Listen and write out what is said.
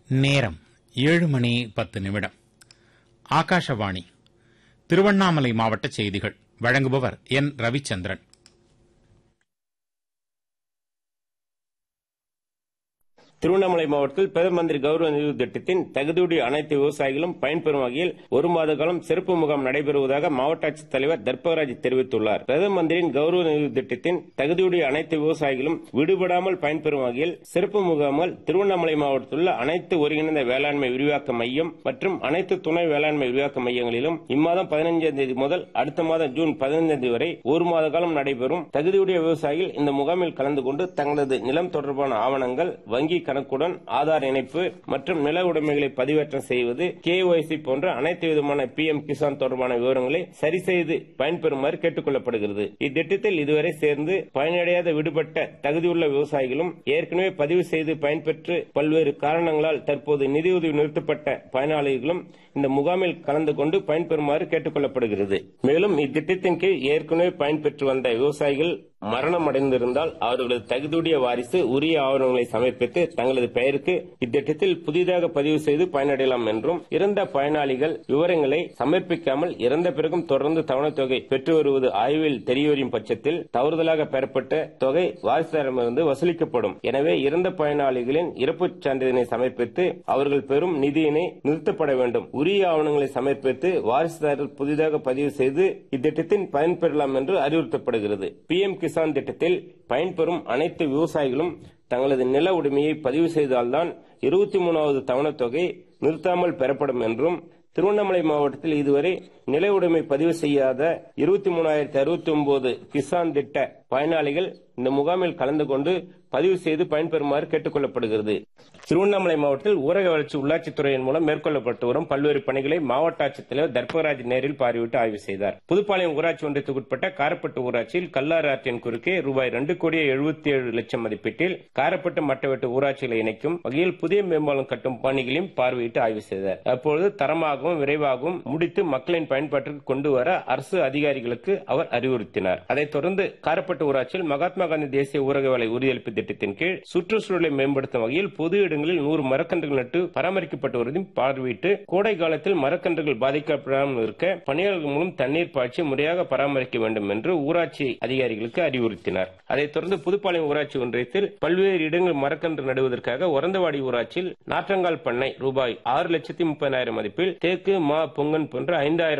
நேரம் ஏழு மணி பத்து நிமிடம் ஆகாஷவாணி திருவண்ணாமலை மாவட்ட செய்திகள் வழங்குபவர் என் ரவிச்சந்திரன் திருவண்ணாமலை மாவட்டத்தில் பிரதம மந்திரி கௌரவ நிதி திட்டத்தின் தகுதியுடைய அனைத்து விவசாயிகளும் பயன்பெறும் வகையில் ஒரு மாத காலம் சிறப்பு முகாம் நடைபெறுவதாக மாவட்ட ஆட்சித்தலைவர் தர்பகராஜ் தெரிவித்துள்ளார் பிரதம மந்திரியின் கௌரவ நிதி திட்டத்தின் தகுதியுடைய அனைத்து விவசாயிகளும் விடுபடாமல் பயன்பெறும் வகையில் சிறப்பு முகாம்கள் திருவண்ணாமலை மாவட்டத்தில் உள்ள அனைத்து ஒருங்கிணைந்த வேளாண்மை விரிவாக்க மையம் மற்றும் அனைத்து துணை வேளாண்மை விரிவாக்க மையங்களிலும் இம்மாதம் பதினைஞ்சாம் தேதி முதல் அடுத்த மாதம் ஜூன் பதினைந்தாம் தேதி வரை ஒரு மாத காலம் நடைபெறும் தகுதியுடைய விவசாயிகள் இந்த முகாமில் கலந்து கொண்டு தங்களது நிலம் தொடர்பான ஆவணங்கள் வங்கி கணக்குடன் ஆதார் இணைப்பு மற்றும் நில உடைமைகளை பதிவேற்றம் செய்வது கேஒய்சி போன்ற அனைத்து விதமான பி எம் கிசான் தொடர்பான விவரங்களை சரி செய்து பயன்பெறுமாறு கேட்டுக் கொள்ளப்படுகிறது இத்திட்டத்தில் இதுவரை சேர்ந்து பயனடையாத விடுபட்ட தகுதியுள்ள விவசாயிகளும் ஏற்கனவே பதிவு செய்து பயன்பெற்று பல்வேறு காரணங்களால் தற்போது நிதியுதவி நிறுத்தப்பட்ட பயனாளிகளும் இந்த முகாமில் கலந்து கொண்டு பயன்பெறுமாறு கேட்டுக் கொள்ளப்படுகிறது மேலும் இத்திட்டத்தின் கீழ் ஏற்கனவே பயன்பெற்று வந்த விவசாயிகள் மரணம் அடைந்திருந்தால் அவர்களது தகுதியுடைய வாரிசு உரிய ஆவணங்களை சமர்ப்பித்து தங்களது பெயருக்கு இத்திட்டத்தில் புதிதாக பதிவு செய்து பயனடையலாம் என்றும் இறந்த பயனாளிகள் விவரங்களை சமர்ப்பிக்காமல் இறந்த பிறகும் தொடர்ந்து தவணைத் தொகை பெற்று வருவது ஆய்வில் தெரியவரும் பட்சத்தில் தவறுதலாக பெறப்பட்ட தொகை வாரிசுதாரமிருந்து வசூலிக்கப்படும் எனவே இறந்த பயனாளிகளின் இறப்புச் சான்றிதழை சமர்ப்பித்து அவர்கள் பெறும் நிதியினை நிறுத்தப்பட வேண்டும் உரிய ஆவணங்களை சமர்ப்பித்து வாரிசுதாரர் புதிதாக பதிவு செய்து இத்திட்டத்தின் பயன்பெறலாம் என்று அறிவுறுத்தப்படுகிறது பிஎம் கிசான் திட்டத்தில் பயன்பெறும் அனைத்து விவசாயிகளும் தங்களது நில உரிமையை பதிவு செய்தால்தான் இருபத்தி மூணாவது தவணைத் தொகை நிறுத்தாமல் பெறப்படும் என்றும் திருவண்ணாமலை மாவட்டத்தில் இதுவரை நில உடைமை பதிவு செய்யாத இருபத்தி மூணாயிரத்தி அறுபத்தி ஒன்பது கிசான் திட்ட பயனாளிகள் இந்த முகாமில் கலந்து கொண்டு பதிவு செய்து பயன்பெறுமாறு கேட்டுக் கொள்ளப்படுகிறது திருவண்ணாமலை மாவட்டத்தில் ஊரக வளர்ச்சி உள்ளாட்சித்துறையின் மூலம் மேற்கொள்ளப்பட்டு வரும் பல்வேறு பணிகளை மாவட்ட ஆட்சித்தலைவர் தர்பகராஜ் நேரில் பார்வையிட்டு ஆய்வு செய்தார் புதுப்பாளையம் ஊராட்சி ஒன்றியத்துக்குட்பட்ட காரப்பட்டு ஊராட்சியில் கல்லாறு ஆற்றின் குறுக்கே ரூபாய் ரெண்டு கோடியே எழுபத்தி ஏழு லட்சம் மதிப்பீட்டில் காரப்பட்டு மட்டவெட்டு ஊராட்சிகளை இணைக்கும் வகையில் புதிய மேம்பாலம் கட்டும் பணிகளையும் பார்வையிட்டு ஆய்வு செய்தார் அப்பொழுது தரமாகவும் விரைவாகவும் முடித்து மக்களின் பயன்பாட்டிற்கு கொண்டு வர அரசு அதிகாரிகளுக்கு அவர் அறிவுறுத்தினார் அதைத் தொடர்ந்து காரப்பட்டு ஊராட்சியில் மகாத்மா காந்தி தேசிய ஊரக வேலை உறுதியளிப்பு திட்டத்தின் கீழ் சுற்றுச்சூழலை மேம்படுத்தும் வகையில் பொது இடங்களில் நூறு மரக்கன்றுகள் நட்டு பராமரிக்கப்பட்டு வருவதையும் பார்வையிட்டு கோடை காலத்தில் மரக்கன்றுகள் பாதிக்கப்படாமல் இருக்க பணியாளர்கள் மூலம் தண்ணீர் பாய்ச்சி முறையாக பராமரிக்க வேண்டும் என்று ஊராட்சி அதிகாரிகளுக்கு அறிவுறுத்தினார் அதைத் தொடர்ந்து புதுப்பாளையம் ஊராட்சி ஒன்றியத்தில் பல்வேறு இடங்கள் மரக்கன்று நடுவதற்காக ஒரந்தவாடி ஊராட்சியில் நாற்றங்கால் பண்ணை ரூபாய் ஆறு லட்சத்தி முப்பதாயிரம் மதிப்பில் தேக்கு மா பொங்கன் போன்ற ஐந்தாயிரம்